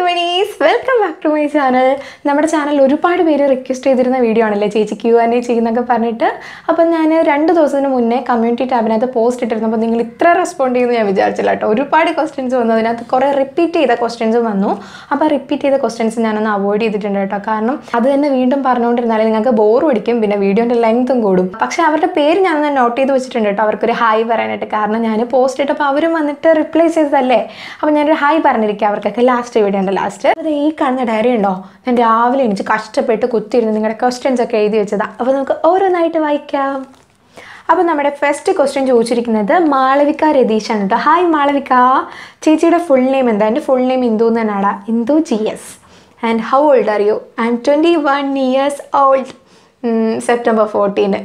monies welcome back to my channel നമ്മുടെ channel ഒരുപാട് പേര് റിക്വസ്റ്റ് ചെയ്തിരുന്ന വീഡിയോ ആണല്ലേ ചേച്ചി ക്യൂ ആൻ എ ചെയ്യുന്നൊക്കെ പറഞ്ഞിട്ട് അപ്പം ഞാൻ രണ്ട് ദിവസത്തിന് മുന്നേ കമ്മ്യൂണിറ്റി ടാബിനകത്ത് പോസ്റ്റ് ഇട്ടിരുന്നപ്പോൾ നിങ്ങൾ ഇത്ര റെസ്പോണ്ട് ചെയ്യുമെന്ന് ഞാൻ വിചാരിച്ചില്ല കേട്ടോ ഒരുപാട് ക്വസ്റ്റ്യൻസ് വന്നു അതിനകത്ത് കുറേ റിപ്പീറ്റ് ചെയ്ത ക്വസ്റ്റ്യൻസും വന്നു അപ്പോൾ റിപ്പീറ്റ് ചെയ്ത ക്വസ്റ്റ്യൻസ് ഞാനൊന്ന് അവോയ്ഡ് ചെയ്തിട്ടുണ്ട് കേട്ടോ കാരണം അത് തന്നെ വീണ്ടും പറഞ്ഞുകൊണ്ടിരുന്നാലേ നിങ്ങൾക്ക് ബോർ പിടിക്കും പിന്നെ വീഡിയോൻ്റെ ലെങ്ത്തും കൂടും പക്ഷേ അവരുടെ പേര് ഞാനൊന്ന് നോട്ട് ചെയ്ത് വെച്ചിട്ടുണ്ട് കേട്ടോ അവർക്കൊരു ഹായ് പറയാനായിട്ട് കാരണം ഞാൻ പോസ്റ്റ് ഇട്ടപ്പോൾ അവരും വന്നിട്ട് റിപ്ലൈ ചെയ്തതല്ലേ അപ്പോൾ ഞാനൊരു ഹായ് പറഞ്ഞിരിക്കുക അവർക്കൊക്കെ ലാസ്റ്റ് വീഡിയോ ഉണ്ട് ലാസ്റ്റ് അത് ഈ കാണുന്ന ഡയറി ഉണ്ടോ ഞാൻ രാവിലെ എണീച്ച് കഷ്ടപ്പെട്ട് കുത്തിയിരുന്ന് നിങ്ങളുടെ ക്വസ്റ്റ്യൻസ് ഒക്കെ എഴുതി വെച്ചതാ അപ്പോൾ നമുക്ക് ഓരോന്നായിട്ട് വായിക്കാം അപ്പോൾ നമ്മുടെ ഫസ്റ്റ് ക്വസ്റ്റ്യൻ ചോദിച്ചിരിക്കുന്നത് മാളവിക രതീഷാണ് കേട്ടോ ഹായ് മാളവിക ചേച്ചിയുടെ ഫുൾ നെയിം എന്താ എൻ്റെ ഫുൾ നെയിം ഇന്ദു എന്നാടാ Indu G S and how old are you I'm twenty one years old September fourteen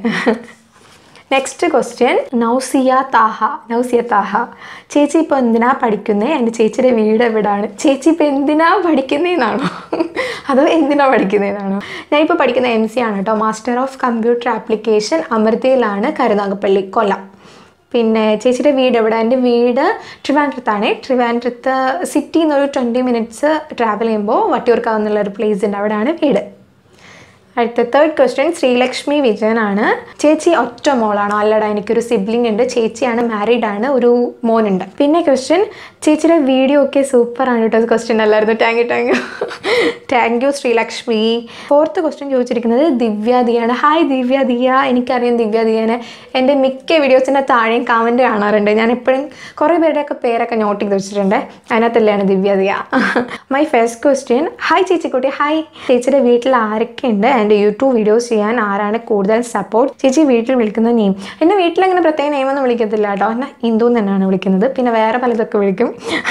next question Nausiya Thaha Nausiya Thaha ചേച്ചി ഇപ്പോൾ എന്തിനാ പഠിക്കുന്നത് എൻ്റെ ചേച്ചിയുടെ വീട് എവിടാണ് ചേച്ചി ഇപ്പോൾ എന്തിനാ പഠിക്കുന്നതെന്നാണോ അതോ എന്തിനാ പഠിക്കുന്നതെന്നാണോ ഞാനിപ്പോൾ പഠിക്കുന്ന എം സി ആണ് കേട്ടോ മാസ്റ്റർ ഓഫ് കമ്പ്യൂട്ടർ ആപ്ലിക്കേഷൻ അമൃതയിലാണ് കരുനാഗപ്പള്ളി കൊല്ലം പിന്നെ ചേച്ചിയുടെ വീട് എവിടെ എൻ്റെ വീട് ട്രിവാൻഡ്രത്താണ് ട്രിവാൻഡ്രത്ത് സിറ്റിയിൽ നിന്ന് ഒരു ട്വൻറ്റി മിനിറ്റ്സ് ട്രാവൽ ചെയ്യുമ്പോൾ വട്ടിയൂർക്കാവ് എന്നുള്ള ഒരു പ്ലേസ് ഉണ്ട് അവിടെയാണ് വീട് അടുത്ത തേർഡ് ക്വസ്റ്റ്യൻ ശ്രീലക്ഷ്മി വിജയനാണ് ചേച്ചി ഒറ്റ മോളാണോ അല്ലടാ എനിക്കൊരു സിബ്ലിംഗ് ഉണ്ട് ചേച്ചിയാണ് മാരീഡ് ആണ് ഒരു മോനുണ്ട് പിന്നെ ക്വസ്റ്റ്യൻ ചേച്ചിയുടെ വീഡിയോ ഒക്കെ സൂപ്പർ ആണ് കേട്ടോ ക്വസ്റ്റ്യൻ അല്ലായിരുന്നു thank you thank you thank you Sreelakshmi fourth question ചോദിച്ചിരിക്കുന്നത് ദിവ്യ ദിയാണ് ഹായ് ദിവ്യ ദിയ എനിക്കറിയാം ദിവ്യ ദിയനെ എൻ്റെ മിക്ക വീഡിയോസിൻ്റെ താഴെയും കമൻറ്റ് കാണാറുണ്ട് ഞാൻ എപ്പോഴും കുറേ പേരുടെയൊക്കെ പേരൊക്കെ നോട്ട് ചെയ്ത് വെച്ചിട്ടുണ്ട് അതിനകത്തല്ലാണ് Divya Diya my first question hi ചേച്ചിക്കുട്ടി ഹായ് ചേച്ചിയുടെ വീട്ടിൽ ആരൊക്കെയുണ്ട് എൻ്റെ യൂട്യൂബ് വീഡിയോസ് ചെയ്യാൻ ആരാണ് കൂടുതൽ സപ്പോർട്ട് ചേച്ചി വീട്ടിൽ വിളിക്കുന്ന നെയിം എൻ്റെ വീട്ടിലങ്ങനെ പ്രത്യേക നെയിമൊന്നും വിളിക്കത്തില്ല കേട്ടോ എന്നെ ഹിന്ദു എന്ന് തന്നെയാണ് വിളിക്കുന്നത് പിന്നെ വേറെ പലതൊക്കെ വിളിക്കും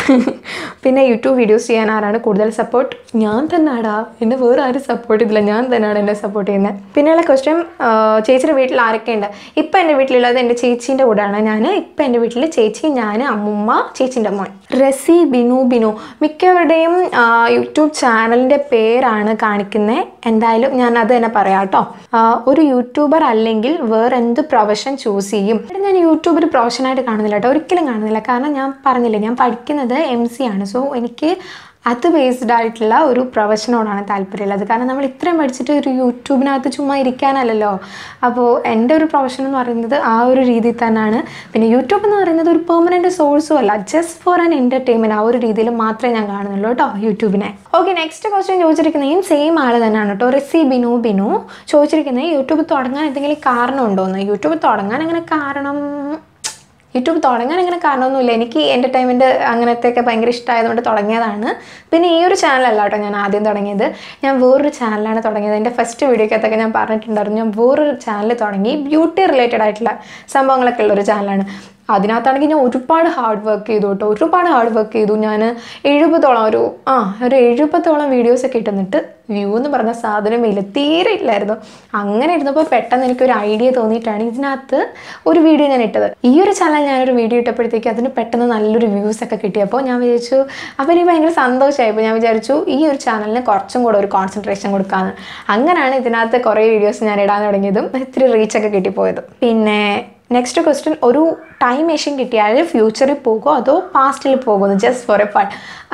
പിന്നെ യൂട്യൂബ് വീഡിയോസ് ചെയ്യാൻ ആരാണ് കൂടുതൽ സപ്പോർട്ട് ഞാൻ തന്നെയാടാ എന്നെ വേറെ ആരും സപ്പോർട്ട് ചെയ്തില്ല ഞാൻ തന്നെയാണ് എന്നെ സപ്പോർട്ട് ചെയ്യുന്നത് പിന്നെയുള്ള ക്വസ്റ്റ്യൻ ചേച്ചിയുടെ വീട്ടിൽ ആരൊക്കെയുണ്ട് ഇപ്പം എൻ്റെ വീട്ടിലുള്ളത് എൻ്റെ ചേച്ചീൻ്റെ കൂടെയാണ് ഞാൻ ഇപ്പം എൻ്റെ വീട്ടിൽ ചേച്ചി ഞാൻ അമ്മുമ്മ ചേച്ചീൻ്റെ മോൻ റസി ബിനു ബിനു മിക്കവരുടെയും ആ, യൂട്യൂബ് ചാനലിൻ്റെ പേരാണ് കാണിക്കുന്നത് എന്തായാലും ഞാൻ അത് തന്നെ പറയാം കേട്ടോ ആ, ഒരു യൂട്യൂബർ അല്ലെങ്കിൽ വേറെ എന്ത് പ്രൊഫഷൻ ചൂസ് ചെയ്യും ഇവിടെ ഞാൻ യൂട്യൂബ് ഒരു പ്രൊഫഷനായിട്ട് കാണുന്നില്ല കേട്ടോ ഒരിക്കലും കാണുന്നില്ല കാരണം ഞാൻ പറഞ്ഞില്ലേ ഞാൻ പഠിക്കുന്നത് എം സി ആണ് സോ എനിക്ക് അത് ബേസ്ഡ് ആയിട്ടുള്ള ഒരു പ്രൊഫഷനോടാണ് താല്പര്യമുള്ളത് കാരണം നമ്മൾ ഇത്രയും പഠിച്ചിട്ട് ഒരു യൂട്യൂബിനകത്ത് ചുമ്മാ ഇരിക്കാനല്ലല്ലോ അപ്പോൾ എൻ്റെ ഒരു പ്രൊഫഷൻ എന്ന് പറയുന്നത് ആ ഒരു രീതിയിൽ തന്നെയാണ് പിന്നെ യൂട്യൂബ് എന്ന് പറയുന്നത് ഒരു പെർമനൻറ്റ് സോഴ്സും അല്ല ജസ്റ്റ് ഫോർ ആൻ എൻ്റർടൈൻമെൻറ്റ് ആ ഒരു രീതിയിൽ മാത്രമേ ഞാൻ കാണുന്നുള്ളൂ കേട്ടോ യൂട്യൂബിനെ ഓക്കെ നെക്സ്റ്റ് ക്വസ്റ്റ്യൻ ചോദിച്ചിരിക്കുന്നതും സെയിം ആൾ തന്നെയാണ് കേട്ടോ റെസി ബിനു ബിനു ചോദിച്ചിരിക്കുന്നത് യൂട്യൂബ് തുടങ്ങാൻ എന്തെങ്കിലും കാരണം ഉണ്ടോയെന്ന് യൂട്യൂബ് തുടങ്ങാൻ അങ്ങനെ കാരണം യൂട്യൂബ് തുടങ്ങാൻ അങ്ങനെ കാരണമൊന്നുമില്ല എനിക്ക് എൻ്റർടൈൻമെൻറ്റ് അങ്ങനത്തെയൊക്കെ ഭയങ്കര ഇഷ്ടമായതുകൊണ്ട് തുടങ്ങിയതാണ് പിന്നെ ഈ ഒരു ചാനലല്ല കേട്ടോ ഞാൻ ആദ്യം തുടങ്ങിയത് ഞാൻ വേറൊരു ചാനലാണ് തുടങ്ങിയത് എൻ്റെ ഫസ്റ്റ് വീഡിയോക്കകത്തൊക്കെ ഞാൻ പറഞ്ഞിട്ടുണ്ടായിരുന്നു ഞാൻ വേറൊരു ചാനൽ തുടങ്ങി ബ്യൂട്ടി റിലേറ്റഡ് ആയിട്ടുള്ള സംഭവങ്ങളൊക്കെ ഉള്ളൊരു ചാനലാണ് അതിനകത്താണെങ്കിൽ ഞാൻ ഒരുപാട് ഹാർഡ് വർക്ക് ചെയ്തു കേട്ടോ ഒരുപാട് ഹാർഡ് വർക്ക് ചെയ്തു ഞാൻ എഴുപതോളം ഒരു ആ ഒരു എഴുപതോളം വീഡിയോസൊക്കെ ഇട്ടുന്നിട്ട് വ്യൂ എന്ന് പറഞ്ഞ സാധനം ഇല്ല തീരെ ഇല്ലായിരുന്നു അങ്ങനെ ഇരുന്നപ്പോൾ പെട്ടെന്ന് എനിക്കൊരു ഐഡിയ തോന്നിയിട്ടാണ് ഇതിനകത്ത് ഒരു വീഡിയോ ഞാൻ ഇട്ടത് ഈ ഒരു ചാനൽ ഞാനൊരു വീഡിയോ ഇട്ടപ്പോഴത്തേക്ക് അതിന് പെട്ടെന്ന് നല്ലൊരു വ്യൂസ് ഒക്കെ കിട്ടിയപ്പോൾ ഞാൻ വിചാരിച്ചു അപ്പോൾ എനിക്ക് ഭയങ്കര സന്തോഷമായപ്പോൾ ഞാൻ വിചാരിച്ചു ഈ ഒരു ചാനലിന് കുറച്ചും കൂടെ ഒരു കോൺസെൻട്രേഷൻ കൊടുക്കാമെന്ന് അങ്ങനെയാണ് ഇതിനകത്ത് കുറേ വീഡിയോസ് ഞാൻ ഇടാൻ തുടങ്ങിയതും ഇത്തിരി റീച്ചൊക്കെ കിട്ടിപ്പോയതും പിന്നെ നെക്സ്റ്റ് ക്വസ്റ്റ്യൻ ഒരു ടൈം മെഷീൻ കിട്ടിയാൽ ഫ്യൂച്ചറിൽ പോകുമോ അതോ പാസ്റ്റിൽ പോകുമോ ജസ്റ്റ് ഫോർ എ ഫൺ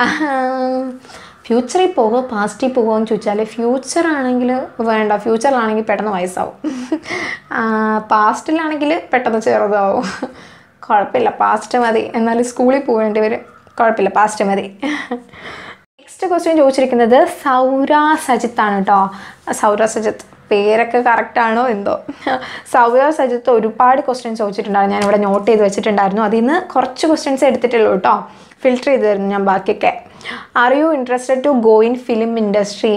ഫ്യൂച്ചറിൽ പോകുമോ പാസ്റ്റിൽ പോകുമോ എന്ന് ചോദിച്ചാൽ ഫ്യൂച്ചർ ആണെങ്കിൽ വേണ്ട ഫ്യൂച്ചറിലാണെങ്കിൽ പെട്ടെന്ന് വയസ്സാവും പാസ്റ്റിലാണെങ്കിൽ പെട്ടെന്ന് ചെറുതാവും കുഴപ്പമില്ല പാസ്റ്റ് മതി എന്നാലും സ്കൂളിൽ പോകേണ്ടി വരും കുഴപ്പമില്ല പാസ്റ്റ് മതി നെക്സ്റ്റ് ക്വസ്റ്റ്യൻ ചോദിച്ചിരിക്കുന്നത് സൗര സജിത്ത് ആണ് കേട്ടോ സൗര സജിത്ത് പേരൊക്കെ കറക്റ്റ് ആണോ എന്തോ സൗര സജിത്ത് ഒരുപാട് ക്വസ്റ്റ്യൻസ് ചോദിച്ചിട്ടുണ്ടായിരുന്നു ഞാൻ ഇവിടെ നോട്ട് ചെയ്ത് വെച്ചിട്ടുണ്ടായിരുന്നു അതിൽ നിന്ന് കുറച്ച് ക്വസ്റ്റ്യൻസ് എടുത്തിട്ടുള്ളൂ കേട്ടോ ഫിൽറ്റർ ചെയ്ത് തരുന്നു ഞാൻ ബാക്കിയൊക്കെ are you interested to go in film industry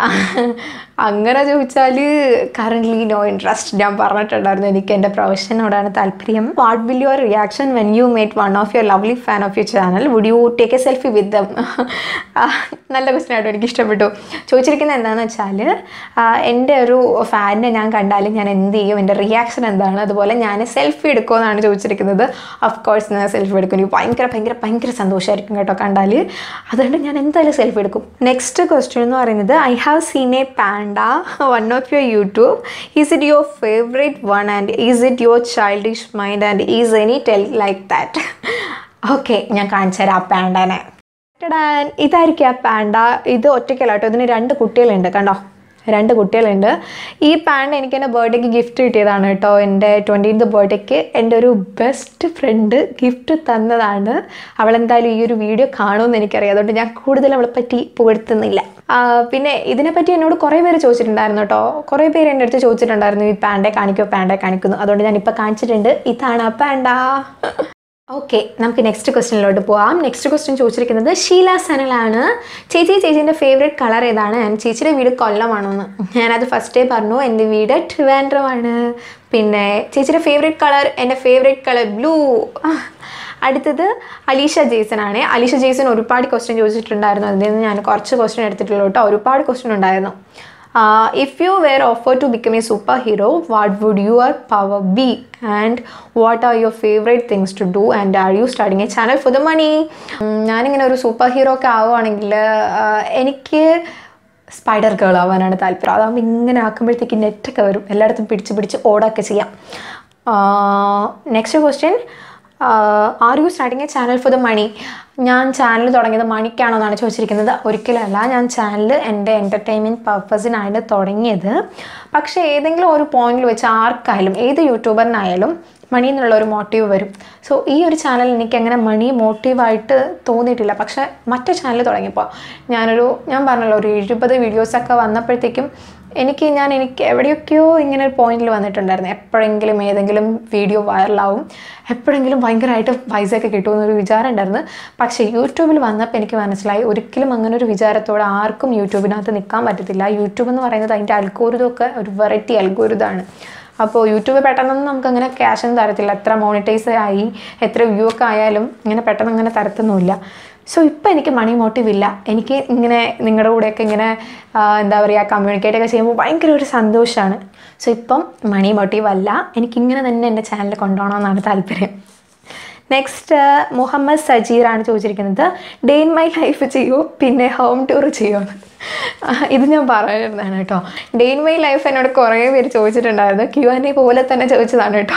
അങ്ങനെ ചോദിച്ചാൽ കറൻ്റ്ലി നോ ഇൻട്രസ്റ്റ് ഞാൻ പറഞ്ഞിട്ടുണ്ടായിരുന്നു എനിക്ക് എൻ്റെ പ്രൊഫഷനോടാണ് താല്പര്യം what will your reaction when you mate one of your lovely fan of your channel would you take a selfie with them നല്ല question ആയിട്ട് എനിക്ക് ഇഷ്ടപ്പെട്ടു ചോദിച്ചിരിക്കുന്നത് എന്താണെന്ന് വെച്ചാൽ എൻ്റെ ഒരു ഫാനിനെ ഞാൻ കണ്ടാൽ ഞാൻ എന്ത് ചെയ്യും എൻ്റെ റിയാക്ഷൻ എന്താണ് അതുപോലെ ഞാൻ സെൽഫി എടുക്കുമെന്നാണ് ചോദിച്ചിരിക്കുന്നത് ഓഫ് കോഴ്സ് ഞാൻ സെൽഫി എടുക്കും എനിക്ക് ഭയങ്കര ഭയങ്കര ഭയങ്കര സന്തോഷമായിരിക്കും കേട്ടോ കണ്ടാൽ അതുകൊണ്ട് ഞാൻ എന്തായാലും സെൽഫി എടുക്കും നെക്സ്റ്റ് ക്വസ്റ്റ്യൻ എന്ന് പറയുന്നത് I have seen a panda one of your YouTube is it your favourite one and is it your childish mind and is any tell like that okay ഞാൻ കാണിച്ചു തരാം ആ പാൻഡാനെ ടടാൻ ഇതായിരിക്കും ആ പാൻഡ ഇത് ഒറ്റയ്ക്കല്ല കേട്ടോ ഇതിന് രണ്ട് കുട്ടികളുണ്ട് കണ്ടോ രണ്ട് കുട്ടികളുണ്ട് ഈ പാൻഡ് എനിക്ക് എൻ്റെ ബർത്ത്ഡേക്ക് ഗിഫ്റ്റ് കിട്ടിയതാണ് കേട്ടോ എൻ്റെ ട്വൻറ്റീൻത് ബർത്ത്ഡേക്ക് എൻ്റെ ഒരു ബെസ്റ്റ് ഫ്രണ്ട് ഗിഫ്റ്റ് തന്നതാണ് അവളെന്തായാലും ഈ ഒരു വീഡിയോ കാണുമെന്ന് എനിക്കറിയാം അതുകൊണ്ട് ഞാൻ കൂടുതൽ അവളെ പറ്റി പുകഴ്ത്തുന്നില്ല ആ, പിന്നെ ഇതിനെപ്പറ്റി എന്നോട് കുറേ പേര് ചോദിച്ചിട്ടുണ്ടായിരുന്നു കേട്ടോ കുറേ പേര് എൻ്റെ അടുത്ത് ചോദിച്ചിട്ടുണ്ടായിരുന്നു ഈ പാൻഡെ കാണിക്കോ പാൻഡെ കാണിക്കുന്നു അതുകൊണ്ട് ഞാൻ ഇപ്പോൾ കാണിച്ചിട്ടുണ്ട് ഇതാണ് ആ പാൻഡ ഓക്കെ നമുക്ക് നെക്സ്റ്റ് ക്വസ്റ്റ്യനിലോട്ട് പോവാം നെക്സ്റ്റ് ക്വസ്റ്റ്യൻ ചോദിച്ചിരിക്കുന്നത് ഷീല സനലാണ് ചേച്ചി ചേച്ചീൻ്റെ ഫേവറേറ്റ് കളർ ഏതാണ് ഞാൻ ചേച്ചിയുടെ വീട് കൊല്ലമാണോന്ന് ഞാനത് ഫസ്റ്റേ പറഞ്ഞു എൻ്റെ വീട് ട്രിവാൻഡ്രമാണ് പിന്നെ ചേച്ചിയുടെ ഫേവറേറ്റ് കളർ എൻ്റെ ഫേവറേറ്റ് കളർ ബ്ലൂ അടുത്തത് അലീഷ ജെയ്സൺ ആണ് അലീഷ ജെയ്സൺ ഒരുപാട് ക്വസ്റ്റ്യൻ ചോദിച്ചിട്ടുണ്ടായിരുന്നു അതിൽ നിന്ന് ഞാൻ കുറച്ച് ക്വസ്റ്റ്യൻ എടുത്തിട്ടുള്ളൂ കേട്ടോ ഒരുപാട് ക്വസ്റ്റ്യൻ ഉണ്ടായിരുന്നു if you were offer to become a super hero what would your power be and what are your favourite things to do and are you starting a channel for the money ഞാനിങ്ങനെ ഒരു super hero ഒക്കെ ആവുകയാണെങ്കിൽ എനിക്ക് spider girl ആവാനാണ് താല്പര്യം അതാകുമ്പോൾ ഇങ്ങനെ ആക്കുമ്പോഴത്തേക്ക് നെറ്റൊക്കെ വരും എല്ലായിടത്തും പിടിച്ച് പിടിച്ച് ഓടൊക്കെ ചെയ്യാം next question are you starting a channel for the money ഞാൻ ചാനൽ തുടങ്ങിയത് മണിക്കാണോ എന്നാണ് ചോദിച്ചിരിക്കുന്നത് ഒരിക്കലല്ല ഞാൻ ചാനൽ എൻ്റെ എൻ്റർടൈൻമെൻറ്റ് പർപ്പസിനാണ് തുടങ്ങിയത് പക്ഷേ ഏതെങ്കിലും ഒരു പോയിന്റിൽ വെച്ച് ആർക്കായാലും ഏത് യൂട്യൂബറിനായാലും മണി എന്നുള്ള ഒരു മോട്ടീവ് വരും സോ ഈ ഒരു ചാനൽ എനിക്ക് അങ്ങനെ മണി മോട്ടീവായിട്ട് തോന്നിയിട്ടില്ല പക്ഷേ മറ്റേ ചാനൽ തുടങ്ങിയപ്പോൾ ഞാനൊരു ഞാൻ പറഞ്ഞല്ലോ ഒരു എഴുപത് വീഡിയോസൊക്കെ വന്നപ്പോഴത്തേക്കും എനിക്ക് ഞാൻ എനിക്ക് എവിടെയൊക്കെയോ ഇങ്ങനെ ഒരു പോയിന്റിൽ വന്നിട്ടുണ്ടായിരുന്നു എപ്പോഴെങ്കിലും ഏതെങ്കിലും വീഡിയോ വൈറലാവും എപ്പോഴെങ്കിലും ഭയങ്കരമായിട്ട് പൈസയൊക്കെ കിട്ടുമെന്നൊരു വിചാരം ഉണ്ടായിരുന്നു പക്ഷേ യൂട്യൂബിൽ വന്നപ്പോൾ എനിക്ക് മനസ്സിലായി ഒരിക്കലും അങ്ങനെ ഒരു വിചാരത്തോടെ ആർക്കും യൂട്യൂബിനകത്ത് നിൽക്കാൻ പറ്റത്തില്ല യൂട്യൂബ് എന്ന് പറയുന്നത് അതിൻ്റെ അൽഗോരിതമൊക്കെ ഒരു വെറൈറ്റി അൽഗോരിതമാണ് അപ്പോൾ യൂട്യൂബ് പെട്ടെന്നൊന്നും നമുക്ക് അങ്ങനെ ക്യാഷ് ഒന്നും തരത്തില്ല എത്ര മോണിറ്റൈസ് ആയി എത്ര വ്യൂ ഒക്കെ ആയാലും ഇങ്ങനെ പെട്ടെന്ന് അങ്ങനെ തരത്തൊന്നുമില്ല സോ ഇപ്പം എനിക്ക് മണി മോട്ടീവ് ഇല്ല എനിക്ക് ഇങ്ങനെ നിങ്ങളുടെ കൂടെയൊക്കെ ഇങ്ങനെ ആ, എന്താ പറയുക കമ്മ്യൂണിക്കേറ്റ് ഒക്കെ ചെയ്യുമ്പോൾ ഭയങ്കര ഒരു സന്തോഷമാണ് സോ ഇപ്പം മണി മോട്ടീവ് അല്ല എനിക്കിങ്ങനെ തന്നെ എൻ്റെ ചാനൽ കൊണ്ടുപോകണമെന്നാണ് താല്പര്യം നെക്സ്റ്റ് മുഹമ്മദ് സജീറാണ് ചോദിച്ചിരിക്കുന്നത് ഡേ ഇൻ മൈ ലൈഫ് ചെയ്യൂ പിന്നെ ഹോം ടൂർ ചെയ്യുമെന്ന് ഇത് ഞാൻ പറയുന്നതാണ് കേട്ടോ ഡേ ഇൻ മൈ ലൈഫ് എന്നോട് കുറേ പേര് ചോദിച്ചിട്ടുണ്ടായിരുന്നു ക്യു ആൻ എ പോലെ തന്നെ ചോദിച്ചതാണ് കേട്ടോ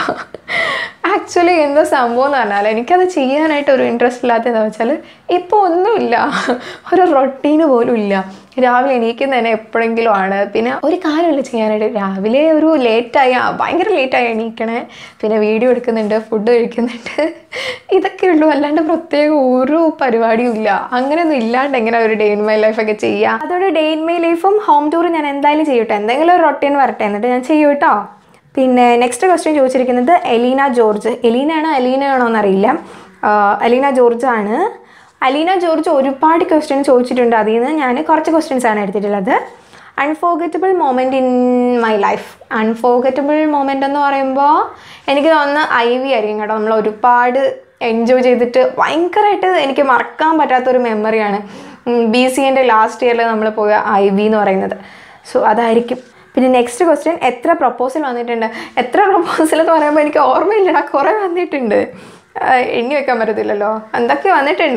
ആക്ച്വലി എന്താ സംഭവം എന്ന് പറഞ്ഞാൽ എനിക്കത് ചെയ്യാനായിട്ട് ഒരു ഇൻട്രസ്റ്റ് ഇല്ലാത്തതെന്ന് വെച്ചാൽ ഇപ്പോൾ ഒന്നുമില്ല ഒരു റൊട്ടീന് പോലും ഇല്ല രാവിലെ എണീക്കുന്ന തന്നെ എപ്പോഴെങ്കിലും ആണ് പിന്നെ ഒരു കാര്യമില്ല ചെയ്യാനായിട്ട് രാവിലെ ഒരു ലേറ്റായി ആ, ഭയങ്കര ലേറ്റായി എണീക്കണേ പിന്നെ വീഡിയോ എടുക്കുന്നുണ്ട് ഫുഡ് കഴിക്കുന്നുണ്ട് ഇതൊക്കെ ഉള്ളൂ അല്ലാണ്ട് പ്രത്യേക ഒരു പരിപാടിയും ഇല്ല അങ്ങനെയൊന്നും ഇല്ലാണ്ട് എങ്ങനെ ഒരു ഡേ ഇൻ മൈ ലൈഫൊക്കെ ചെയ്യുക അതോടെ ഡേ ഇൻ മൈ ലൈഫും ഹോം ടൂറും ഞാൻ എന്തായാലും ചെയ്യട്ടെ എന്തെങ്കിലും ഒരു റൊട്ടീൻ വരട്ടെ എന്നിട്ട് ഞാൻ ചെയ്യും കേട്ടോ പിന്നെ നെക്സ്റ്റ് ക്വസ്റ്റ്യൻ ചോദിച്ചിരിക്കുന്നത് എലീന ജോർജ് എലീനയാണോ അലീനയാണോ എന്നറിയില്ല ആ, അലീന ജോർജ് ആണ് അലീന ജോർജ് ഒരുപാട് ക്വസ്റ്റ്യൻ ചോദിച്ചിട്ടുണ്ട് അതിൽ നിന്ന് ഞാൻ കുറച്ച് ക്വസ്റ്റ്യൻസ് ആണ് എടുത്തിട്ടുള്ളത് unforgettable moment in my life unforgettable moment എന്ന് പറയുമ്പോൾ എനിക്ക് തോന്നുന്നു ഐ വി ആയിരിക്കും കേട്ടോ നമ്മൾ ഒരുപാട് എൻജോയ് ചെയ്തിട്ട് ഭയങ്കരമായിട്ട് എനിക്ക് മറക്കാൻ പറ്റാത്തൊരു മെമ്മറിയാണ് ബി സി എൻ്റെ ലാസ്റ്റ് ഇയറിൽ നമ്മൾ പോയ ഐ വി എന്ന് പറയുന്നത് സോ അതായിരിക്കും പിന്നെ നെക്സ്റ്റ് ക്വസ്റ്റ്യൻ എത്ര പ്രപ്പോസൽ വന്നിട്ടുണ്ട് എത്ര പ്രപ്പോസൽ എന്ന് പറയുമ്പോൾ എനിക്ക് ഓർമ്മയില്ലടാ കുറേ വന്നിട്ടുണ്ട് ആഹ് എണ്ണി വെക്കാൻ പറ്റത്തില്ലല്ലോ എന്തൊക്കെ വന്നിട്ടുണ്ട്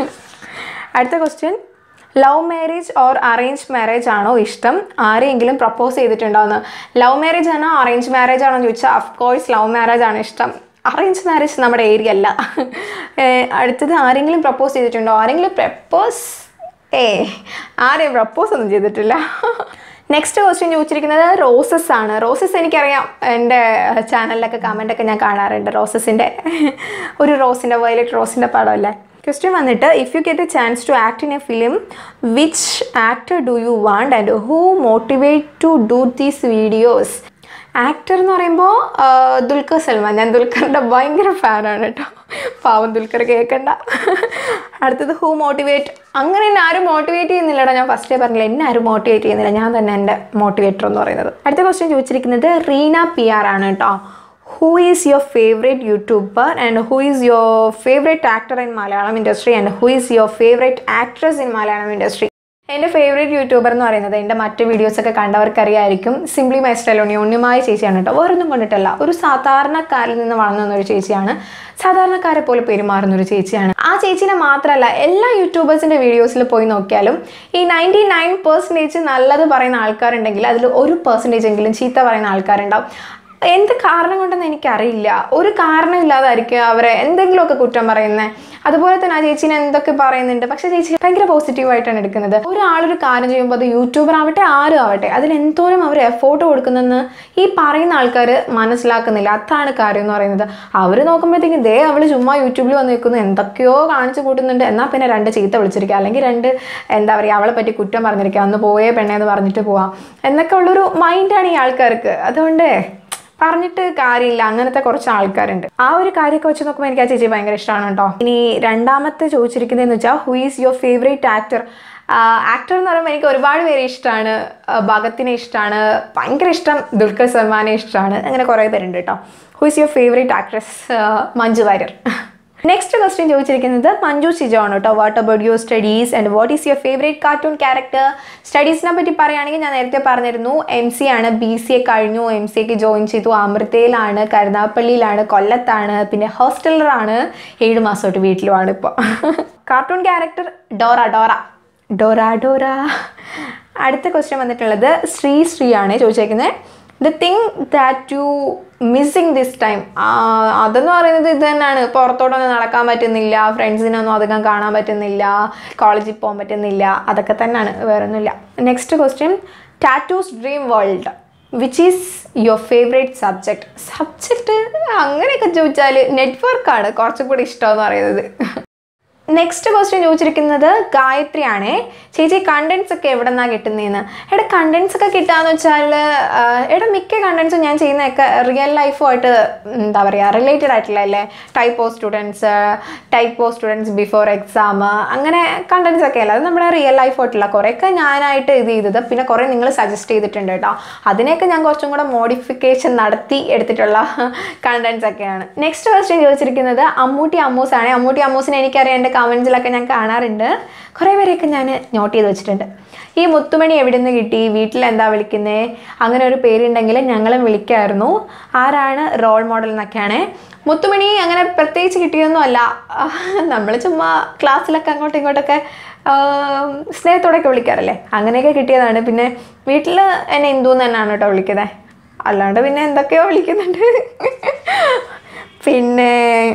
അടുത്ത question love marriage or arrange marriage ആണോ ഇഷ്ടം ആരെയെങ്കിലും പ്രപ്പോസ് ചെയ്തിട്ടുണ്ടോയെന്ന് ലവ് മാരേജ് ആണോ അറേഞ്ച് മാരേജ് ആണോ എന്ന് ചോദിച്ചാൽ അഫ്കോഴ്സ് ലവ് മാരേജ് ആണ് ഇഷ്ടം അറേഞ്ച് മാരേജ് നമ്മുടെ ഏരിയ അല്ല ഏഹ് അടുത്തത് ആരെങ്കിലും പ്രപ്പോസ് ചെയ്തിട്ടുണ്ടോ ആരെങ്കിലും പ്രപ്പോസ് ഏ ആരെയും പ്രപ്പോസ് ഒന്നും ചെയ്തിട്ടില്ല നെക്സ്റ്റ് ക്വസ്റ്റ്യൻ ചോദിച്ചിരിക്കുന്നത് റോസസ് ആണ് റോസസ് എനിക്കറിയാം എൻ്റെ ചാനലിലൊക്കെ കമൻ്റൊക്കെ ഞാൻ കാണാറുണ്ട് റോസസിൻ്റെ ഒരു റോസിൻ്റെ വയലറ്റ് റോസിൻ്റെ പടമല്ലേ ക്വസ്റ്റ്യൻ വന്നിട്ട് if you get a chance to act in a film which actor do you want and who motivate to do these videos actor എന്ന് പറയുമ്പോൾ ദുൽഖർ സൽമാൻ ഞാൻ ദുൽഖറിൻ്റെ ഭയങ്കര ഫാനാണ് കേട്ടോ പാവം ദുൽഖർ കേൾക്കണ്ട അടുത്തത് ഹൂ മോട്ടിവേറ്റ് അങ്ങനെ എന്നെ ആരും മോട്ടിവേറ്റ് ചെയ്യുന്നില്ലടാ ഞാൻ ഫസ്റ്റേ പറഞ്ഞില്ല എന്നെ ആരും മോട്ടിവേറ്റ് ചെയ്യുന്നില്ല ഞാൻ തന്നെ എൻ്റെ മോട്ടിവേറ്റർ എന്ന് പറയുന്നത് അടുത്ത ക്വസ്റ്റ്യൻ ചോദിച്ചിരിക്കുന്നത് റീന പി ആർ ആണ് കേട്ടോ who is your favourite YouTuber and who is your favourite actor in Malayalam industry and who is your favourite actress in Malayalam industry എൻ്റെ ഫേവറേറ്റ് യൂട്യൂബർ എന്ന് പറയുന്നത് എൻ്റെ മറ്റ് വീഡിയോസൊക്കെ കണ്ടവർക്കറിയായിരിക്കും സിംപ്ലി മൈ സ്റ്റൈലോണി ഉണ്ണിമായ ചേച്ചിയാണ് കേട്ടോ വേറൊന്നും കൊണ്ടിട്ടല്ല ഒരു സാധാരണക്കാരിൽ നിന്ന് വളർന്നു വന്ന ഒരു ചേച്ചിയാണ് സാധാരണക്കാരെ പോലെ പെരുമാറുന്ന ഒരു ചേച്ചിയാണ് ആ ചേച്ചീനെ മാത്രമല്ല എല്ലാ യൂട്യൂബേഴ്സിൻ്റെ വീഡിയോസിൽ പോയി നോക്കിയാലും ഈ നയൻറ്റി നയൻ പെർസെൻറ്റേജ് നല്ലത് പറയുന്ന ആൾക്കാരുണ്ടെങ്കിൽ അതിൽ ഒരു പെർസെൻറ്റേജ് എങ്കിലും ചീത്ത പറയുന്ന ആൾക്കാരുണ്ടാവും എന്ത് കാരണം കൊണ്ടെന്ന് എനിക്കറിയില്ല ഒരു കാരണമില്ലാതായിരിക്കും അവരെ എന്തെങ്കിലുമൊക്കെ കുറ്റം പറയുന്നത് അതുപോലെ തന്നെ ആ ചേച്ചീനെ എന്തൊക്കെ പറയുന്നുണ്ട് പക്ഷേ ചേച്ചി ഭയങ്കര പോസിറ്റീവായിട്ടാണ് എടുക്കുന്നത് ഒരാളൊരു കാര്യം ചെയ്യുമ്പോൾ അത് യൂട്യൂബർ ആവട്ടെ ആരും ആവട്ടെ അതിൽ എന്തോരം അവർ എഫോർട്ട് കൊടുക്കുന്നെന്ന് ഈ പറയുന്ന ആൾക്കാർ മനസ്സിലാക്കുന്നില്ല അതാണ് കാര്യം എന്ന് പറയുന്നത് അവർ നോക്കുമ്പോഴത്തേക്കും ദേ അവൾ ചുമ്മാ യൂട്യൂബിൽ വന്ന് നിൽക്കുന്നു എന്തൊക്കെയോ കാണിച്ചു കൂട്ടുന്നുണ്ട് എന്നാൽ പിന്നെ രണ്ട് ചീത്ത വിളിച്ചിരിക്കുക അല്ലെങ്കിൽ രണ്ട് എന്താ പറയുക അവളെ പറ്റി കുറ്റം പറഞ്ഞിരിക്കുക അന്ന് പോയേ പെണ്ണേന്ന് പറഞ്ഞിട്ട് പോവാം എന്നൊക്കെ ഉള്ളൊരു മൈൻഡാണ് ഈ ആൾക്കാർക്ക് അതുകൊണ്ട് പറഞ്ഞിട്ട് കാര്യമില്ല അങ്ങനത്തെ കുറച്ച് ആൾക്കാരുണ്ട് ആ ഒരു കാര്യമൊക്കെ വെച്ച് നോക്കുമ്പോൾ എനിക്ക് ആ ചേച്ചി ഭയങ്കര ഇഷ്ടമാണ് കേട്ടോ ഇനി രണ്ടാമത്തെ ചോദിച്ചിരിക്കുന്നതെന്ന് വെച്ചാൽ who is your favourite actor actor എന്ന് പറയുമ്പോൾ എനിക്ക് ഒരുപാട് പേരെ ഇഷ്ടമാണ് ഭഗത്തിനെ ഇഷ്ടമാണ് ഭയങ്കര ഇഷ്ടം ദുൽഖർ സൽമാനെ ഇഷ്ടമാണ് അങ്ങനെ കുറേ പേരുണ്ട് കേട്ടോ who is your favourite actress Manju Warrier next question ചോദിച്ചിരിക്കുന്നത് മഞ്ജു സിജോ ആണ് കേട്ടോ what about your studies and what is your favourite cartoon character സ്റ്റഡീസിനെ പറ്റി പറയുകയാണെങ്കിൽ ഞാൻ നേരത്തെ പറഞ്ഞിരുന്നു എം സി ആണ് ബി സി എ കഴിഞ്ഞു എം സി എക്ക് ജോയിൻ ചെയ്തു അമൃതയിലാണ് കരുനാപ്പള്ളിയിലാണ് കൊല്ലത്താണ് പിന്നെ ഹോസ്റ്റലറാണ് ഏഴ് മാസമായിട്ട് വീട്ടിലുമാണ് ഇപ്പോൾ cartoon character Dora Dora Dora Dora അടുത്ത ക്വസ്റ്റ്യൻ വന്നിട്ടുള്ളത് ശ്രീ ശ്രീ ആണ് ചോദിച്ചേക്കുന്നത് the thing that you missing this time അതെന്ന് പറയുന്നത് ഇത് തന്നെയാണ് പുറത്തോട്ടൊന്നും നടക്കാൻ പറ്റുന്നില്ല ഫ്രണ്ട്സിനൊന്നും അധികം കാണാൻ പറ്റുന്നില്ല കോളേജിൽ പോകാൻ പറ്റുന്നില്ല അതൊക്കെ തന്നെയാണ് വേറെ ഒന്നുമില്ല next question tattoos dream world which is your favourite subject subject അങ്ങനെയൊക്കെ ചോദിച്ചാൽ നെറ്റ്വർക്കാണ് കുറച്ചും കൂടി ഇഷ്ടമെന്ന് പറയുന്നത് നെക്സ്റ്റ് ക്വസ്റ്റ്യൻ ചോദിച്ചിരിക്കുന്നത് ഗായത്രിയാണ് ചേച്ചി കണ്ടൻസ് ഒക്കെ എവിടെ നിന്നാണ് കിട്ടുന്നതെന്ന് എടാ കണ്ടൻസ് ഒക്കെ കിട്ടാന്ന് വെച്ചാൽ എടാ മിക്ക കണ്ടൻസും ഞാൻ ചെയ്യുന്നതൊക്കെ റിയൽ ലൈഫുമായിട്ട് എന്താ പറയുക റിലേറ്റഡ് ആയിട്ടുള്ള അല്ലേ type of students type of students before exam അങ്ങനെ കണ്ടൻസ് ഒക്കെ അല്ല അത് നമ്മുടെ റിയൽ ലൈഫായിട്ടുള്ള കുറേയൊക്കെ ഞാനായിട്ട് ഇത് ചെയ്തത് പിന്നെ കുറേ നിങ്ങൾ സജസ്റ്റ് ചെയ്തിട്ടുണ്ട് കേട്ടോ അതിനെയൊക്കെ ഞാൻ കുറച്ചും കൂടെ മോഡിഫിക്കേഷൻ നടത്തി എടുത്തിട്ടുള്ള കണ്ടൻസ് ഒക്കെയാണ് നെക്സ്റ്റ് ക്വസ്റ്റ്യൻ ചോദിച്ചിരിക്കുന്നത് അമ്മൂട്ടി അമ്മൂസ് ആണ് അമ്മൂട്ടി അമ്മൂസിനെ എനിക്കറിയാം എൻ്റെ കമൻസിലൊക്കെ ഞാൻ കാണാറുണ്ട് കുറേ പേരെയൊക്കെ ഞാൻ നോട്ട് ചെയ്ത് വെച്ചിട്ടുണ്ട് ഈ മുത്തുമണി എവിടെ നിന്ന് കിട്ടി വീട്ടിൽ എന്താ വിളിക്കുന്നത് അങ്ങനെ ഒരു പേരുണ്ടെങ്കിൽ ഞങ്ങളും വിളിക്കായിരുന്നു ആരാണ് റോൾ മോഡൽ എന്നൊക്കെയാണ് മുത്തുമണി അങ്ങനെ പ്രത്യേകിച്ച് കിട്ടിയൊന്നും അല്ല നമ്മൾ ചുമ്മാ ക്ലാസ്സിലൊക്കെ അങ്ങോട്ടും ഇങ്ങോട്ടൊക്കെ ആം, സ്നേഹത്തോടെയൊക്കെ വിളിക്കാറില്ലേ അങ്ങനെയൊക്കെ കിട്ടിയതാണ് പിന്നെ വീട്ടിൽ എന്നെ ഇന്ദു എന്ന് തന്നെയാണ് കേട്ടോ വിളിക്കുന്നത് അല്ലാണ്ട് പിന്നെ എന്തൊക്കെയോ വിളിക്കുന്നുണ്ട് പിന്നെ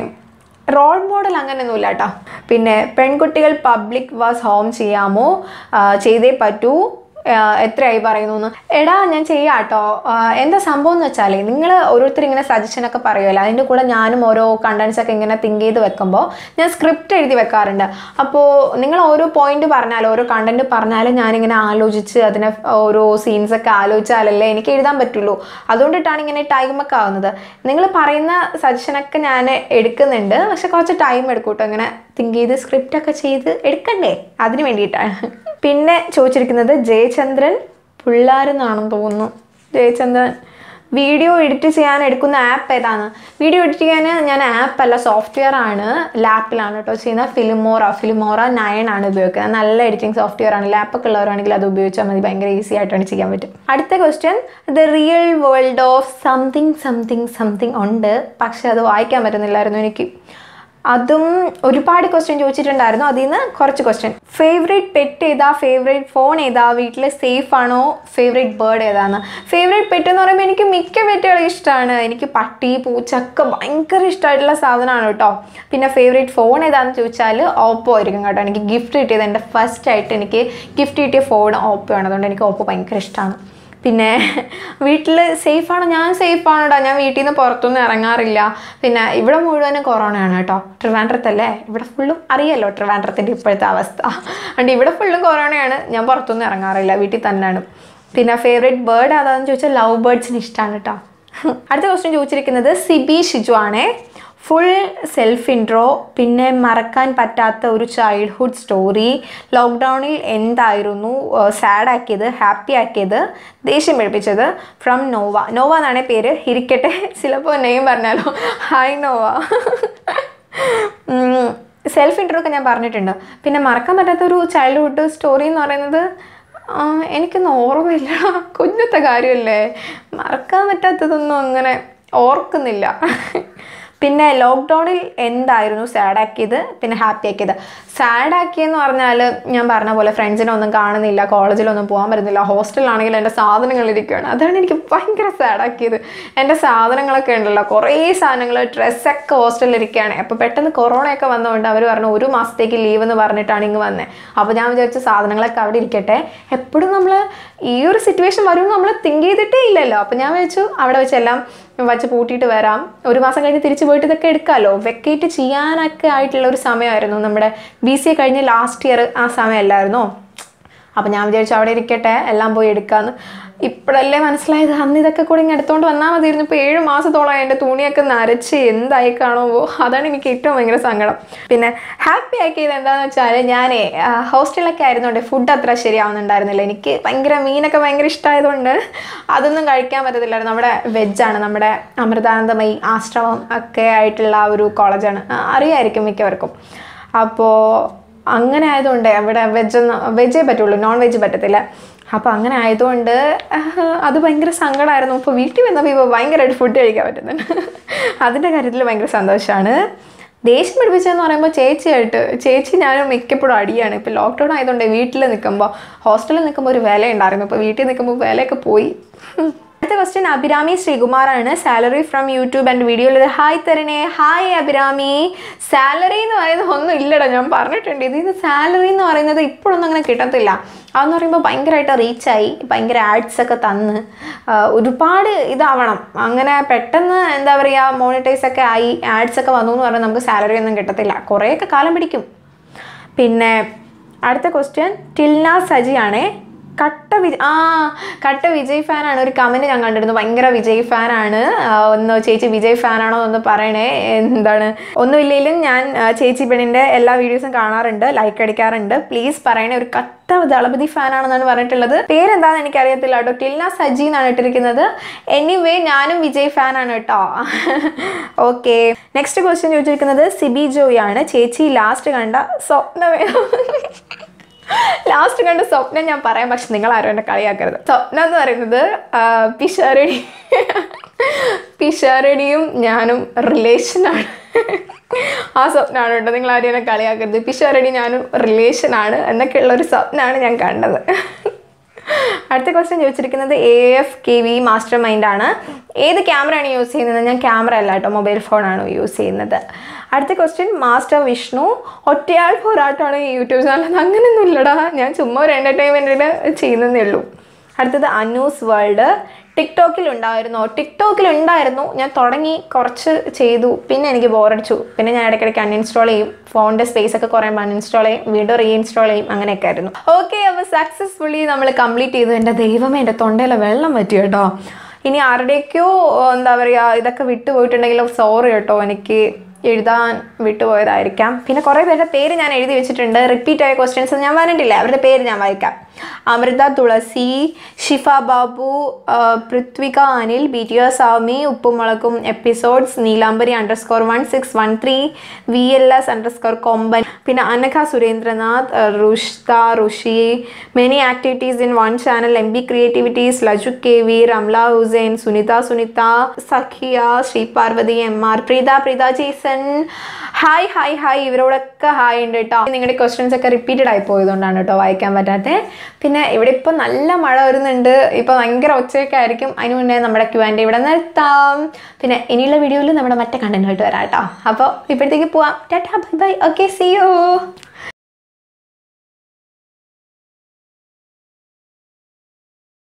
റോൾ മോഡൽ അങ്ങനെയൊന്നുമില്ല കേട്ടോ പിന്നെ പെൺകുട്ടികൾ പബ്ലിക് വാസ് ഹോം ചെയ്യാമോ ആ, ചെയ്തേ പറ്റൂ ആ, എത്രയായി പറയുന്നു എന്ന് എടാ ഞാൻ ചെയ്യാം കേട്ടോ ആ, എന്താ സംഭവം എന്ന് വെച്ചാൽ നിങ്ങൾ ഓരോരുത്തർ ഇങ്ങനെ സജഷൻ ഒക്കെ പറയുമല്ലോ അതിൻ്റെ കൂടെ ഞാനും ഓരോ കണ്ടൻസ് ഒക്കെ ഇങ്ങനെ തിങ്ക് ചെയ്ത് വെക്കുമ്പോൾ ഞാൻ സ്ക്രിപ്റ്റ് എഴുതി വെക്കാറുണ്ട് അപ്പോൾ നിങ്ങൾ ഓരോ പോയിന്റ് പറഞ്ഞാലും ഓരോ കണ്ടന്റ് പറഞ്ഞാലും ഞാനിങ്ങനെ ആലോചിച്ച് അതിനെ ഓരോ സീൻസ് ഒക്കെ ആലോചിച്ചാലല്ലേ എനിക്ക് എഴുതാൻ പറ്റുള്ളൂ അതുകൊണ്ടിട്ടാണ് ഇങ്ങനെ ടൈമൊക്കെ ആവുന്നത് നിങ്ങൾ പറയുന്ന സജഷനൊക്കെ ഞാൻ എടുക്കുന്നുണ്ട് പക്ഷെ കുറച്ച് ടൈം എടുക്കും കേട്ടോ ഇങ്ങനെ തിങ്ക് ചെയ്ത് സ്ക്രിപ്റ്റ് ഒക്കെ ചെയ്ത് എടുക്കണ്ടേ അതിന് വേണ്ടിയിട്ടാണ് പിന്നെ ചോദിച്ചിരിക്കുന്നത് ജയചന്ദ്രൻ പിള്ളാരെന്നാണെന്ന് തോന്നുന്നു ജയചന്ദ്രൻ വീഡിയോ എഡിറ്റ് ചെയ്യാൻ എടുക്കുന്ന ആപ്പ് ഏതാണ് വീഡിയോ എഡിറ്റ് ചെയ്യാൻ ഞാൻ ആപ്പ് അല്ല സോഫ്റ്റ്വെയർ ആണ് ലാപ്പിലാണ് കേട്ടോ ചെയ്യുന്നത് ഫിലിമോറ ഫിലിമോറ നയൻ ആണ് ഉപയോഗിക്കുന്നത് നല്ല എഡിറ്റിംഗ് സോഫ്റ്റ്വെയർ ആണ് ലാപ്പൊക്കെ ഉള്ളവരാണെങ്കിൽ അത് ഉപയോഗിച്ചാൽ മതി ഭയങ്കര ഈസി ആയിട്ടാണ് ചെയ്യാൻ പറ്റും അടുത്ത question the real world of something something something ഉണ്ട് പക്ഷെ അത് വായിക്കാൻ പറ്റുന്നില്ലായിരുന്നു എനിക്ക് അതും ഒരുപാട് ക്വസ്റ്റ്യൻ ചോദിച്ചിട്ടുണ്ടായിരുന്നു അതിൽ നിന്ന് കുറച്ച് ക്വസ്റ്റ്യൻ ഫേവറേറ്റ് പെറ്റ് ഏതാ ഫേവറേറ്റ് ഫോൺ ഏതാ വീട്ടിൽ സേഫ് ആണോ ഫേവറേറ്റ് ബേർഡ് ഏതാന്ന് ഫേവറേറ്റ് പെറ്റ് എന്ന് പറയുമ്പോൾ എനിക്ക് മിക്ക പെറ്റുകളും ഇഷ്ടമാണ് എനിക്ക് പട്ടി പൂച്ചൊക്കെ ഭയങ്കര ഇഷ്ടമായിട്ടുള്ള സാധനമാണ് കേട്ടോ പിന്നെ ഫേവറേറ്റ് ഫോൺ ഏതാണെന്ന് ചോദിച്ചാൽ ഓപ്പോ ആയിരിക്കും കേട്ടോ എനിക്ക് ഗിഫ്റ്റ് കിട്ടിയത് എൻ്റെ ഫസ്റ്റ് ആയിട്ട് എനിക്ക് ഗിഫ്റ്റ് കിട്ടിയ ഫോൺ ഓപ്പോ ആണ് അതുകൊണ്ട് എനിക്ക് ഓപ്പോ ഭയങ്കര ഇഷ്ടമാണ് പിന്നെ വീട്ടിൽ സേഫാണോ ഞാൻ സേഫാണ് കേട്ടോ ഞാൻ വീട്ടിൽ നിന്ന് പുറത്തൊന്നും ഇറങ്ങാറില്ല പിന്നെ ഇവിടെ മുഴുവനും കൊറോണയാണ് കേട്ടോ ട്രിവാൻഡ്രത്തല്ലേ ഇവിടെ ഫുള്ളും അറിയാലോ ട്രിവാൻഡ്രത്തിൻ്റെ ഇപ്പോഴത്തെ അവസ്ഥ അതുകൊണ്ട് ഇവിടെ ഫുള്ളും കൊറോണയാണ് ഞാൻ പുറത്തൊന്നും ഇറങ്ങാറില്ല വീട്ടിൽ തന്നെയാണ് പിന്നെ ഫേവറേറ്റ് ബേർഡ് അതാണെന്ന് ചോദിച്ചാൽ ലവ് ബേർഡ്സിന് ഇഷ്ടമാണ് കേട്ടോ അടുത്ത ക്വസ്റ്റ്യൻ ചോദിച്ചിരിക്കുന്നത് സിബി ഷിജു ആണേ ഫുൾ സെൽഫ് ഇൻട്രോ പിന്നെ മറക്കാൻ പറ്റാത്ത ഒരു ചൈൽഡ്ഹുഡ് സ്റ്റോറി ലോക്ക്ഡൗണിൽ എന്തായിരുന്നു സാഡ് ആക്കിയത് ഹാപ്പി ആക്കിയത് ദേഷ്യം പിടിപ്പിച്ചത് ഫ്രം നോവ നോവ എന്നാണ് പേര് ഇരിക്കട്ടെ ചിലപ്പോൾ നെയ്യും പറഞ്ഞാലോ ഹായ് നോവ സെൽഫ് ഇൻട്രോ ഒക്കെ ഞാൻ പറഞ്ഞിട്ടുണ്ട് പിന്നെ മറക്കാൻ പറ്റാത്ത ഒരു ചൈൽഡ്ഹുഡ് സ്റ്റോറി എന്ന് പറയുന്നത് ആ, എനിക്കൊന്നും ഓർമ്മയില്ല കുഞ്ഞത്തെ കാര്യമല്ലേ മറക്കാൻ പറ്റാത്തതൊന്നും അങ്ങനെ ഓർക്കുന്നില്ല പിന്നെ ലോക്ക്ഡൗണിൽ എന്തായിരുന്നു സാഡ് ആക്കിയത് പിന്നെ ഹാപ്പി ആക്കിയത് സാഡ് ആക്കിയെന്ന് പറഞ്ഞാൽ ഞാൻ പറഞ്ഞ പോലെ ഫ്രണ്ട്സിനെ ഒന്നും കാണുന്നില്ല കോളേജിലൊന്നും പോകാൻ പറ്റുന്നില്ല ഹോസ്റ്റലിലാണെങ്കിൽ എൻ്റെ സാധനങ്ങൾ ഇരിക്കുകയാണ് അതാണ് എനിക്ക് ഭയങ്കര സാഡ് ആക്കിയത് എൻ്റെ സാധനങ്ങളൊക്കെ ഉണ്ടല്ലോ കുറേ സാധനങ്ങൾ ഡ്രസ്സൊക്കെ ഹോസ്റ്റലിൽ ഇരിക്കുകയാണ് അപ്പോൾ പെട്ടെന്ന് കൊറോണയൊക്കെ വന്നതുകൊണ്ട് അവർ പറഞ്ഞു ഒരു മാസത്തേക്ക് ലീവ് എന്ന് പറഞ്ഞിട്ടാണ് ഇങ്ങ് വന്നത് അപ്പോൾ ഞാൻ വിചാരിച്ച സാധനങ്ങളൊക്കെ അവിടെ ഇരിക്കട്ടെ എപ്പോഴും നമ്മൾ ഈ ഒരു സിറ്റുവേഷൻ വരുമെന്ന് നമ്മൾ തിങ്ക് ചെയ്തിട്ടേ ഇല്ലല്ലോ അപ്പോൾ ഞാൻ വിചാരിച്ചു അവിടെ വെച്ചെല്ലാം വച്ച് പൂട്ടിയിട്ട് വരാം ഒരു മാസം കഴിഞ്ഞ് തിരിച്ച് പോയിട്ട് ഇതൊക്കെ എടുക്കാമല്ലോ വെക്കേറ്റ് ചെയ്യാനൊക്കെ ആയിട്ടുള്ള ഒരു സമയമായിരുന്നു നമ്മുടെ ബി സി എ കഴിഞ്ഞ് ലാസ്റ്റ് ഇയർ ആ സമയമല്ലായിരുന്നോ അപ്പം ഞാൻ വിചാരിച്ചു അവിടെ ഇരിക്കട്ടെ എല്ലാം പോയി എടുക്കാമെന്ന് ഇപ്പോഴല്ലേ മനസ്സിലായത് അന്ന് ഇതൊക്കെ കൂടി ഇങ്ങനെ എടുത്തോണ്ട് വന്നാൽ മതിയായിരുന്നു ഇപ്പോൾ ഏഴ് മാസത്തോളം എൻ്റെ തുണിയൊക്കെ നരച്ച് എന്തായി കാണുമ്പോൾ അതാണ് എനിക്ക് ഏറ്റവും ഭയങ്കര സങ്കടം പിന്നെ ഹാപ്പി ആക്കിയത് എന്താണെന്ന് വെച്ചാൽ ഞാൻ ഹോസ്റ്റലിലൊക്കെ ആയിരുന്നുകൊണ്ട് ഫുഡ് അത്ര ശരിയാവുന്നുണ്ടായിരുന്നില്ല എനിക്ക് ഭയങ്കര മീനൊക്കെ ഭയങ്കര ഇഷ്ടമായതുകൊണ്ട് അതൊന്നും കഴിക്കാൻ പറ്റത്തില്ലായിരുന്നു നമ്മുടെ വെജാണ് നമ്മുടെ അമൃതാനന്ദമയി ആശ്രമം ഒക്കെ ആയിട്ടുള്ള ആ ഒരു കോളേജാണ് അറിയായിരിക്കും മിക്കവർക്കും അപ്പോൾ അങ്ങനെ ആയതുകൊണ്ട് അവിടെ വെജൊന്നും വെജേ പറ്റുള്ളൂ നോൺ വെജ് പറ്റത്തില്ല അപ്പോൾ അങ്ങനെ ആയതുകൊണ്ട് ആഹ്, അത് ഭയങ്കര സങ്കടമായിരുന്നു ഇപ്പോൾ വീട്ടിൽ വന്നപ്പോൾ ഇപ്പോൾ ഭയങ്കരമായിട്ട് ഫുഡ് കഴിക്കാൻ പറ്റുന്നുണ്ട് അതിൻ്റെ കാര്യത്തിൽ ഭയങ്കര സന്തോഷമാണ് ദേഷ്യം പിടിപ്പിച്ചതെന്ന് പറയുമ്പോൾ ചേച്ചിയായിട്ട് ചേച്ചി ഞാനും മിക്കപ്പോഴും അടിയാണ് ഇപ്പോൾ ലോക്ക്ഡൗൺ ആയതുകൊണ്ട് വീട്ടിൽ നിൽക്കുമ്പോൾ ഹോസ്റ്റലിൽ നിൽക്കുമ്പോൾ ഒരു വില ഉണ്ടായിരുന്നു ഇപ്പോൾ വീട്ടിൽ നിൽക്കുമ്പോൾ വിലയൊക്കെ പോയി അടുത്ത ക്വസ്റ്റ്യൻ അഭിരാമി ശ്രീകുമാറാണ് സാലറി ഫ്രം യൂട്യൂബ് ആൻഡ് വീഡിയോയിൽ ഹായ് തരണേ ഹായ് അഭിരാമി സാലറി എന്ന് പറയുന്നത് ഒന്നും ഇല്ലടാ ഞാൻ പറഞ്ഞിട്ടുണ്ട് ഇത് സാലറി എന്ന് പറയുന്നത് ഇപ്പോഴൊന്നും അങ്ങനെ കിട്ടത്തില്ല അതെന്ന് പറയുമ്പോൾ ഭയങ്കരമായിട്ട് റീച്ചായി ഭയങ്കര ആഡ്സ് ഒക്കെ തന്ന് ആ, ഒരുപാട് ഇതാവണം അങ്ങനെ പെട്ടെന്ന് എന്താ പറയുക മോണിറ്റൈസ് ഒക്കെ ആയി ആഡ്സ് ഒക്കെ വന്നു എന്ന് പറഞ്ഞാൽ നമുക്ക് സാലറി ഒന്നും കിട്ടത്തില്ല കുറേയൊക്കെ കാലം പിടിക്കും പിന്നെ അടുത്ത ക്വസ്റ്റ്യൻ ടിൽന സജിയാണേ കട്ട വിജയ് ആ കട്ട വിജയ് ഫാനാണ് ഒരു കമൻറ്റ് ഞാൻ കണ്ടിരുന്നു ഭയങ്കര വിജയ് ഫാനാണ് ആ, ഒന്ന് ചേച്ചി വിജയ് ഫാനാണോ എന്ന് പറയണേ എന്താണ് ഒന്നുമില്ലെങ്കിലും ഞാൻ ആ, ചേച്ചി പെണ്ണിൻ്റെ എല്ലാ വീഡിയോസും കാണാറുണ്ട് ലൈക്ക് അടിക്കാറുണ്ട് പ്ലീസ് പറയണേ ഒരു കട്ട ദളപതി ഫാനാണെന്നാണ് പറഞ്ഞിട്ടുള്ളത് പേരെന്താണെന്ന് എനിക്കറിയത്തില്ല കേട്ടോ ടിൽന സജി എന്നാണ് ഇട്ടിരിക്കുന്നത് എനിവേ ഞാനും വിജയ് ഫാനാണ് കേട്ടോ ഓക്കെ നെക്സ്റ്റ് ക്വസ്റ്റ്യൻ ചോദിച്ചിരിക്കുന്നത് സിബി ജോയ് ആണ് ചേച്ചി ലാസ്റ്റ് കണ്ട സ്വപ്നമേ ലാസ്റ്റ് കണ്ട സ്വപ്നം ഞാൻ പറയാം പക്ഷെ നിങ്ങൾ ആരും എന്നെ കളിയാക്കരുത് സ്വപ്നം എന്ന് പറയുന്നത് ആ, പിഷാരടി പിഷാരടിയും ഞാനും റിലേഷനാണ് ആ സ്വപ്നമാണ് കേട്ടോ നിങ്ങൾ ആരും എന്നെ കളിയാക്കരുത് പിഷാരടി ഞാനും റിലേഷനാണ് എന്നൊക്കെയുള്ള ഒരു സ്വപ്നമാണ് ഞാൻ കണ്ടത് അടുത്ത ക്വസ്റ്റ്യൻ ചോദിച്ചിരിക്കുന്നത് A F K V master mind ആണ് ഏത് ക്യാമറയാണ് യൂസ് ചെയ്യുന്നത് ഞാൻ ക്യാമറ അല്ല കേട്ടോ മൊബൈൽ ഫോണാണ് യൂസ് ചെയ്യുന്നത് അടുത്ത ക്വസ്റ്റ്യൻ മാസ്റ്റർ വിഷ്ണു ഒറ്റയാൾ പോരാട്ടമാണ് ഈ യൂട്യൂബ് ചാനൽ അങ്ങനെയൊന്നും ഇല്ലടാ ഞാൻ ചുമ്മാ ഒരു എൻ്റർടൈൻമെൻറ്റിന് ചെയ്യുന്നതേ ഉള്ളൂ അടുത്തത് അനൂസ് വേൾഡ് ടിക്ടോക്കിൽ ഉണ്ടായിരുന്നോ ടിക്ടോക്കിൽ ഉണ്ടായിരുന്നു ഞാൻ തുടങ്ങി കുറച്ച് ചെയ്തു പിന്നെ എനിക്ക് ബോറടിച്ചു പിന്നെ ഞാൻ ഇടയ്ക്കിടയ്ക്ക് അൺഇൻസ്റ്റാൾ ചെയ്യും ഫോണിൻ്റെ സ്പേസ് ഒക്കെ കുറേ അൺഇൻസ്റ്റാൾ ചെയ്യും വീണ്ടും റീഇൻസ്റ്റാൾ ചെയ്യും അങ്ങനെയൊക്കെ ആയിരുന്നു ഓക്കെ അപ്പോൾ സക്സസ്ഫുള്ളി നമ്മൾ കംപ്ലീറ്റ് ചെയ്തു എൻ്റെ ദൈവമേ എൻ്റെ തൊണ്ടയിലെ വെള്ളം പറ്റി കേട്ടോ ഇനി ആരുടെയൊക്കെയോ എന്താ പറയുക ഇതൊക്കെ വിട്ടുപോയിട്ടുണ്ടെങ്കിലും സോറി കേട്ടോ എനിക്ക് എഴുതാൻ വിട്ടുപോയതായിരിക്കാം പിന്നെ കുറേ പേരുടെ പേര് ഞാൻ എഴുതി വെച്ചിട്ടുണ്ട് റിപ്പീറ്റ് ആയ ക്വസ്റ്റ്യൻസ് ഞാൻ പറഞ്ഞിട്ടില്ല അവരുടെ പേര് ഞാൻ വായിക്കാം അമൃത തുളസി ഷിഫ ബാബു ആ, Prithvika Anil B T S Swami ഉപ്പുമുളകും episodes Neelambari underscore one six one three V L S underscore Komban പിന്നെ അനഘ സുരേന്ദ്രനാഥ് ആ, Rushta Rishi many activities in one channel M B creativities Laju K V Ramla Hussain Sunitha Sunitha Sakhiya Sree Parvathy M R Preetha Preetha Jason hi hi hi ഇവരോടൊക്കെ ഹായ് ഉണ്ട് കേട്ടോ നിങ്ങളുടെ ക്വസ്റ്റ്യൻസ് ഒക്കെ repeated ആയി പോയതുകൊണ്ടാണ് കേട്ടോ വായിക്കാൻ പറ്റാത്തത് പിന്നെ ഇവിടെ ഇപ്പോൾ നല്ല മഴ വരുന്നുണ്ട് ഇപ്പോൾ ഭയങ്കര ഒച്ചയൊക്കെ ആയിരിക്കും അതിന് മുന്നേ നമ്മുടെ ക്യു ആൻഡ് ഇവിടെ നിർത്താം പിന്നെ ഇനിയുള്ള വീഡിയോയിൽ നമ്മുടെ മറ്റേ കണ്ടന്റ് ആയിട്ട് വരാം കേട്ടോ അപ്പോൾ ഇപ്പോഴത്തേക്ക് പോവാം ടാറ്റാ bye bye okay see U